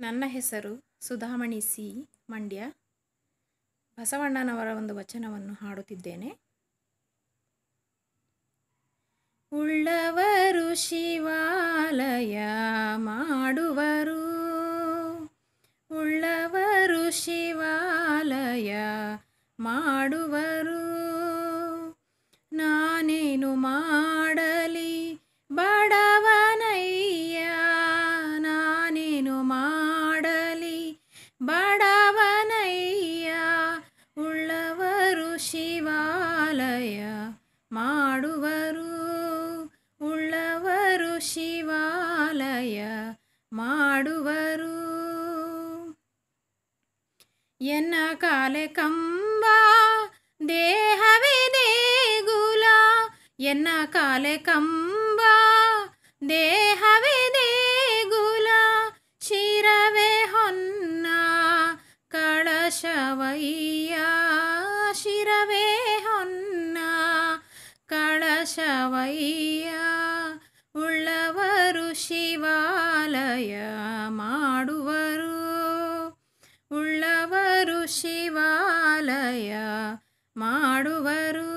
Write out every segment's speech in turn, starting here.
ನನ್ನ ಹೆಸರು ಸುಧಾಮಣಿ ಸಿ ಮಂಡ್ಯ ಬಸವಣ್ಣನವರ ಒಂದು ವಚನವನ್ನು ಹಾಡುತ್ತಿದ್ದೇನೆ ಉಳ್ಳವರು ಶಿವಾಲಯ ಮಾಡುವರು ಉಳ್ಳವರು ಶಿವಾಲಯ ಮಾಡುವರು ನಾನೇನು ಮಾಡಲಿ ಬಡವನಯ್ಯ ನಾನೇನು ಮಾಡಲಿ ಬಡವನಯ್ಯ ಉಳ್ಳವರು ಶಿವಾಲಯ ಮಾಡುವರು ಉಳ್ಳವರು ಶಿವಾಲಯ ಮಾಡುವರು ಎನ್ನ ಕಾಲೆ ಕಂಬ ದೇಹವೇ ದೇಗುಲ ಎನ್ನ ಕಾಲೆ ಕಂಬ ದೇಹವೇ ದೇಗುಲ ಶಿರವೇ ಹೊನ್ನ ಕಳಶವಯ್ಯ ಶಿರವೇ ಹೊನ್ನ ಕಳಶವಯ್ಯ ಉಳ್ಳವರು ಶಿವಾಲಯ ಮಾಡುವರು ಉಳ್ಳವರು ಶಿವಾಲಯ ಮಾಡುವರು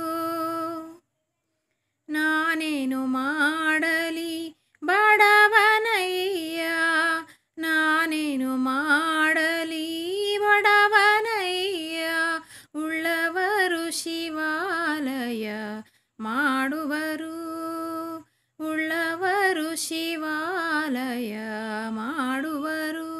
ನಾನೇನು ಮಾಡಲಿ ಬಡವನಯ್ಯ ನಾನೇನು ಮಾಡಲಿ ಬಡವನಯ್ಯ ಉಳ್ಳವರು ಶಿವಾಲಯ ಮಾಡುವರು ಉಳ್ಳವರು ಶಿವಾಲಯ ಮಾಡುವರು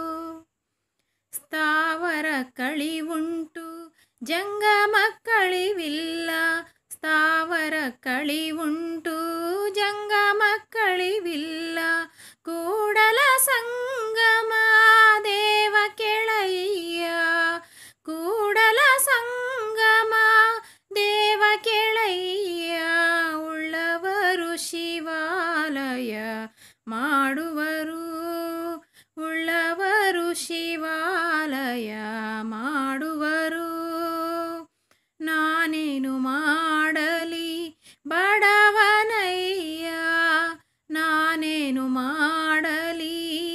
ಸ್ಥಾವರ ಕಳಿವುಂಟು ಜಂಗಮ ಕಳಿವಿಲ್ಲ ಸ್ಥಾವರ ಕಳಿವುಂಟು ಜಂಗಮ ಕಳಿವಿಲ್ಲ ಕೂಡಲ ಸಂಗಮ ದೇವ ಕೆಳಯ್ಯ ಕೂಡಲ ಸಂಗಮ ದೇವ ಕೆಳಯ್ಯ ಉಳ್ಳವರು ಶಿವಾಲಯ ಮಾಡುವರು ಉಳ್ಳವರು ಶಿವಾಲಯ ಮಾಡುವರು ನಾನೇನು ಮಾಡಲಿ ಬಡವನಯ್ಯ ನಾನೇನು ಮಾಡಲಿ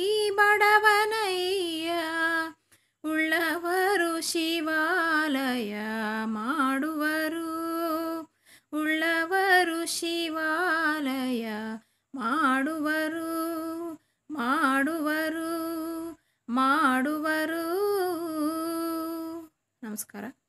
ಬಡವನಯ್ಯ ಉಳ್ಳವರು ಶಿವಾಲಯ ಮಾಡುವರು ಉಳ್ಳವರು ಶಿವಾಲಯ ಮಾಡುವರು ಮಾಡುವರು ಮಾಡುವರು ನಮಸ್ಕಾರ